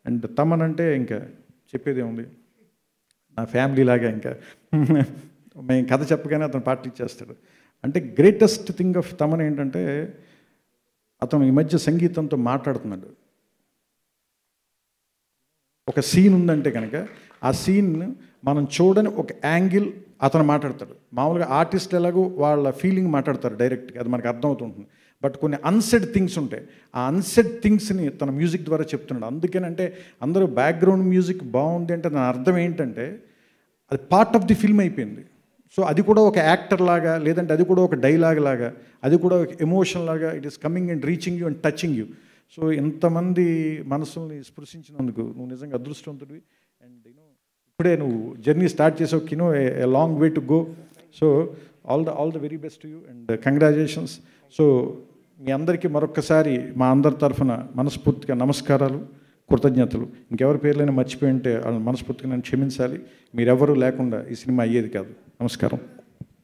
and Thaman అంటే ఇంకా చెప్పేదే ఉంది నా ఫ్యామిలీ లాగా ఇంకా మేము కథ చెప్పగానే అతను పార్టీ ఇచ్చేస్తాడు అంటే గ్రేటెస్ట్ థింగ్ ఆఫ్ తమన్ ఏంటంటే అతను ఈ మధ్య సంగీతంతో మాట్లాడుతున్నాడు ఒక సీన్ ఉందంటే కనుక ఆ సీన్ మనం చూడని ఒక యాంగిల్ అతను మాట్లాడతాడు మామూలుగా ఆర్టిస్ట్ ఎలాగో వాళ్ళ ఫీలింగ్ మాట్లాడతారు డైరెక్ట్గా అది మనకు అర్థమవుతుంటుంది బట్ కొన్ని అన్సెడ్ థింగ్స్ ఉంటాయి ఆ అన్సెడ్ థింగ్స్ని తన మ్యూజిక్ ద్వారా చెప్తున్నాడు అందుకేనంటే అందరూ బ్యాక్గ్రౌండ్ మ్యూజిక్ బాగుంది అంటే దాని అర్థం ఏంటంటే అది పార్ట్ ఆఫ్ ది ఫిల్మ్ అయిపోయింది సో అది కూడా ఒక యాక్టర్ లాగా లేదంటే అది కూడా ఒక డైలాగ్ లాగా అది కూడా ఒక ఎమోషన్ లాగా it is coming and reaching you and touching you so ఎంతమంది మనసుల్ని స్పృశించినందుకు నువ్వు నిజంగా అదృష్టవంతుడివి అండ్ యూనో ఇప్పుడే నువ్వు జర్నీ స్టార్ట్ చేసావు కినో a long way to go so all the all the very best you and congratulations so మీ అందరికీ మరొక్కసారి మా అందరి తరఫున మనస్ఫూర్తిగా నమస్కారాలు కృతజ్ఞతలు ఇంకెవరి పేర్లైనా మర్చిపోయి ఉంటే వాళ్ళని మనస్ఫూర్తిగా నన్ను క్షమించాలి మీరెవరూ లేకుండా ఈ సినిమా అయ్యేది కాదు నమస్కారం